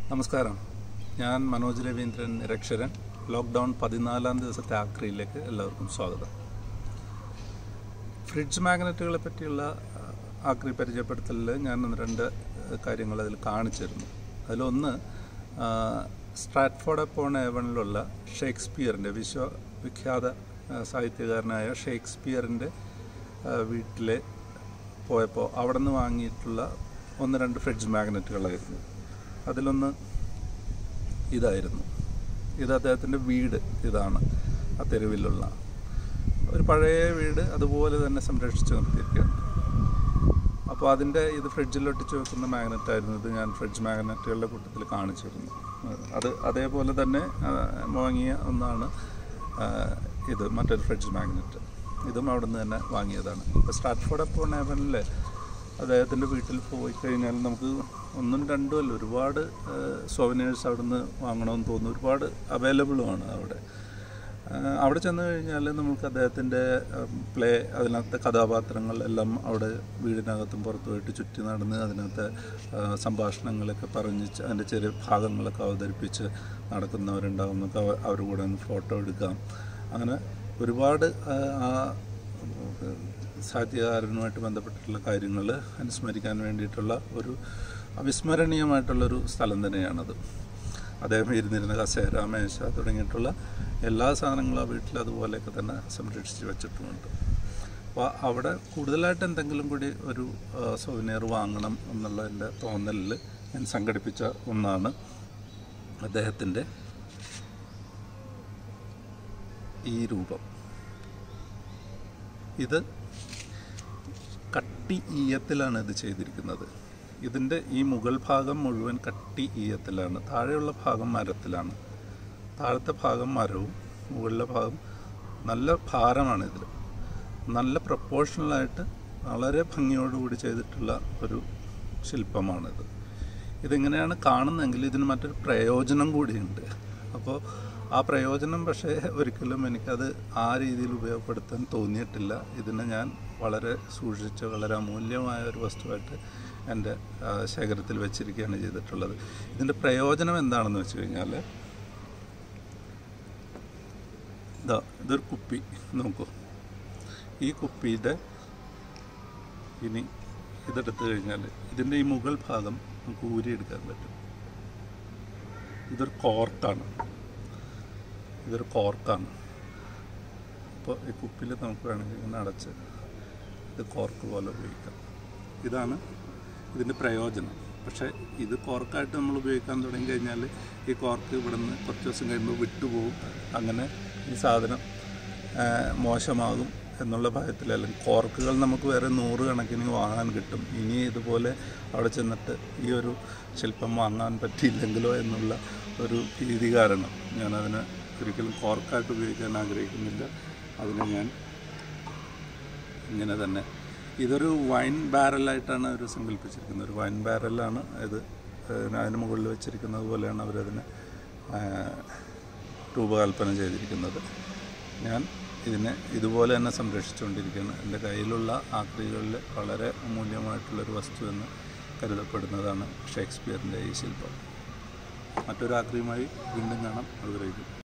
നമസ്കാരം ഞാൻ മനോജ് രവീന്ദ്രൻ നിരക്ഷരൻ ലോക്ക്ഡൗൺ പതിനാലാം ദിവസത്തെ ആക്രിയിലേക്ക് എല്ലാവർക്കും സ്വാഗതം ഫ്രിഡ്ജ് മാഗ്നറ്റുകളെ പറ്റിയുള്ള ആ, ആക്രി പരിചയപ്പെടുത്തലിൽ ഞാൻ ഒന്ന് രണ്ട് കാര്യങ്ങൾ അതിൽ കാണിച്ചിരുന്നു അതിലൊന്ന് ആ, സ്ട്രാറ്റ്ഫോർഡ് അപ്പോൺ ഏവണിലുള്ള ഷേക്സ്പിയറിൻ്റെ വിശ്വവിഖ്യാത ആ, സാഹിത്യകാരനായ ഷേക്സ്പിയറിൻ്റെ ആ, വീട്ടിലെ പോയപ്പോൾ അവിടെ നിന്ന് വാങ്ങിയിട്ടുള്ള ഒന്ന് രണ്ട് ഫ്രിഡ്ജ് മാഗ്നറ്റുകളായിരുന്നു അതിലൊന്ന് ഇതായിരുന്നു ഇത് അദ്ദേഹത്തിൻ്റെ വീട് ഇതാണ് ആ തെരുവിലുള്ള ഒരു പഴയ വീട് അതുപോലെ തന്നെ സംരക്ഷിച്ച് നിർത്തിയിരിക്കുകയാണ് അപ്പോൾ അതിൻ്റെ ഇത് ഫ്രിഡ്ജിൽ ഒട്ടിച്ച് വെക്കുന്ന മാഗ്നറ്റ് ആയിരുന്നു ഇത് ഞാൻ ഫ്രിഡ്ജ് മാഗ്നറ്റുകളുടെ കൂട്ടത്തിൽ കാണിച്ചിരുന്നു അത് അതേപോലെ തന്നെ ആ, വാങ്ങിയ ഒന്നാണ് ആ, ഇത് മറ്റൊരു ഫ്രിഡ്ജ് മാഗ്നറ്റ് ഇതും അവിടെ നിന്ന് തന്നെ വാങ്ങിയതാണ് ഇപ്പോൾ സ്റ്റാർട്ട്ഫോർഡ് അപ്പോൾ നേവനിലെ അദ്ദേഹത്തിൻ്റെ വീട്ടിൽ പോയി കഴിഞ്ഞാൽ നമുക്ക് ഒന്നും രണ്ടും അല്ല ഒരുപാട് സോവനേഴ്സ് അവിടെ നിന്ന് വാങ്ങണമെന്ന് തോന്നുന്നു ഒരുപാട് അവൈലബിളുമാണ് അവിടെ ആ, അവിടെ ചെന്ന് കഴിഞ്ഞാൽ നമുക്ക് അദ്ദേഹത്തിൻ്റെ പ്ലേ അതിനകത്തെ കഥാപാത്രങ്ങൾ എല്ലാം അവിടെ വീടിനകത്തും പുറത്തുമായിട്ട് ചുറ്റി നടന്ന് അതിനകത്തെ ആ, സംഭാഷണങ്ങളൊക്കെ പറഞ്ഞ് ച- അതിൻ്റെ ചെറിയ ഭാഗങ്ങളൊക്കെ അവതരിപ്പിച്ച് നടക്കുന്നവരുണ്ടാകും നമുക്ക് അവ- അവരുടെ കൂടെ ഒന്ന് ഫോട്ടോ എടുക്കാം അങ്ങനെ ഒരുപാട് ആ, ആ സാഹിത്യകാരനുമായിട്ട് ബന്ധപ്പെട്ടിട്ടുള്ള കാര്യങ്ങൾ അനുസ്മരിക്കാൻ വേണ്ടിയിട്ടുള്ള ഒരു അവിസ്മരണീയമായിട്ടുള്ളൊരു സ്ഥലം തന്നെയാണത് അദ്ദേഹം ഇരുന്നിരുന്ന കസേര മേശ തുടങ്ങിയിട്ടുള്ള എല്ലാ സാധനങ്ങളും ആ വീട്ടിൽ അതുപോലെയൊക്കെ തന്നെ സംരക്ഷിച്ച് വെച്ചിട്ടുമുണ്ട് അപ്പോൾ അവിടെ കൂടുതലായിട്ട് എന്തെങ്കിലും കൂടി ഒരു സൗവിനിയർ വാങ്ങണം എന്നുള്ള എൻ്റെ തോന്നലിൽ ഞാൻ സംഘടിപ്പിച്ച ഒന്നാണ് അദ്ദേഹത്തിൻ്റെ ഈ രൂപം ഇത് കട്ടി ഈയത്തിലാണ് ഇത് ചെയ്തിരിക്കുന്നത് ഇതിൻ്റെ ഈ മുകൾ ഭാഗം മുഴുവൻ കട്ടി ഈയത്തിലാണ് താഴെയുള്ള ഭാഗം മരത്തിലാണ് താഴത്തെ ഭാഗം മരവും മുകളിലെ ഭാഗം നല്ല ഭാരമാണ് ഇതിൽ നല്ല പ്രപ്പോർഷണലായിട്ട് വളരെ ഭംഗിയോടുകൂടി ചെയ്തിട്ടുള്ള ഒരു ശില്പമാണിത് ഇതിങ്ങനെയാണ് കാണുന്നതെങ്കിൽ ഇതിന് മറ്റൊരു പ്രയോജനം കൂടിയുണ്ട് അപ്പോൾ ആ പ്രയോജനം പക്ഷേ ഒരിക്കലും എനിക്കത് ആ രീതിയിൽ ഉപയോഗപ്പെടുത്താൻ തോന്നിയിട്ടില്ല ഇതിനെ ഞാൻ വളരെ സൂക്ഷിച്ച് വളരെ അമൂല്യമായ ഒരു വസ്തുവായിട്ട് എൻ്റെ ആ, ശേഖരത്തിൽ വെച്ചിരിക്കുകയാണ് ചെയ്തിട്ടുള്ളത് ഇതിൻ്റെ പ്രയോജനം എന്താണെന്ന് വെച്ച് കഴിഞ്ഞാൽ ഇതാ ഇതൊരു കുപ്പി നോക്കൂ ഈ കുപ്പിയുടെ ഇനി ഇതെടുത്തു കഴിഞ്ഞാൽ ഇതിൻ്റെ ഈ മുകൾ ഭാഗം നമുക്ക് ഊരിയെടുക്കാൻ പറ്റും ഇതൊരു കോർക്കാണ് ഇതൊരു കോർക്കാണ് അപ്പോൾ ഈ കുപ്പിയിൽ നമുക്ക് വേണമെങ്കിൽ ഇങ്ങനെ അടച്ച് ഇത് കോർക്ക് പോലെ ഉപയോഗിക്കാം ഇതാണ് ഇതിൻ്റെ പ്രയോജനം പക്ഷേ ഇത് കോർക്കായിട്ട് നമ്മൾ ഉപയോഗിക്കാൻ തുടങ്ങി കഴിഞ്ഞാൽ ഈ കോർക്ക് ഇവിടെ നിന്ന് കുറച്ച് ദിവസം കഴിയുമ്പോൾ വിട്ടുപോകും അങ്ങനെ ഈ സാധനം ആ, മോശമാകും എന്നുള്ള ഭയത്തിൽ അല്ലെങ്കിൽ കോർക്കുകൾ നമുക്ക് വേറെ നൂറ് കണക്കിന് വാങ്ങാൻ കിട്ടും ഇനി ഇതുപോലെ അവിടെ ചെന്നിട്ട് ഈ ഒരു ശില്പം വാങ്ങാൻ പറ്റിയില്ലെങ്കിലോ എന്നുള്ള ഒരു ഭീതി കാരണം ഞാനതിനെ ഒരിക്കലും കോർക്കായിട്ട് ഉപയോഗിക്കാൻ ആഗ്രഹിക്കുന്നില്ല അതിനെ ഞാൻ ഇങ്ങനെ തന്നെ ഇതൊരു വൈൻ ബാരലായിട്ടാണ് അവർ സങ്കല്പിച്ചിരിക്കുന്നത് ഒരു വൈൻ ബാരലാണ് ഇത് അതിന് അതിന് മുകളിൽ വെച്ചിരിക്കുന്നത് പോലെയാണ് അവരതിനെ ആ, രൂപകൽപ്പന ചെയ്തിരിക്കുന്നത് ഞാൻ ഇതിനെ ഇതുപോലെ തന്നെ സംരക്ഷിച്ചുകൊണ്ടിരിക്കുകയാണ് എൻ്റെ കയ്യിലുള്ള ആക്രികളിൽ വളരെ അമൂല്യമായിട്ടുള്ളൊരു വസ്തു എന്ന് കരുതപ്പെടുന്നതാണ് ഷേക്സ്പിയറിൻ്റെ ഈ ശില്പം മറ്റൊരു ആക്രിയുമായി വീണ്ടും കാണാം അതുവരേക്കും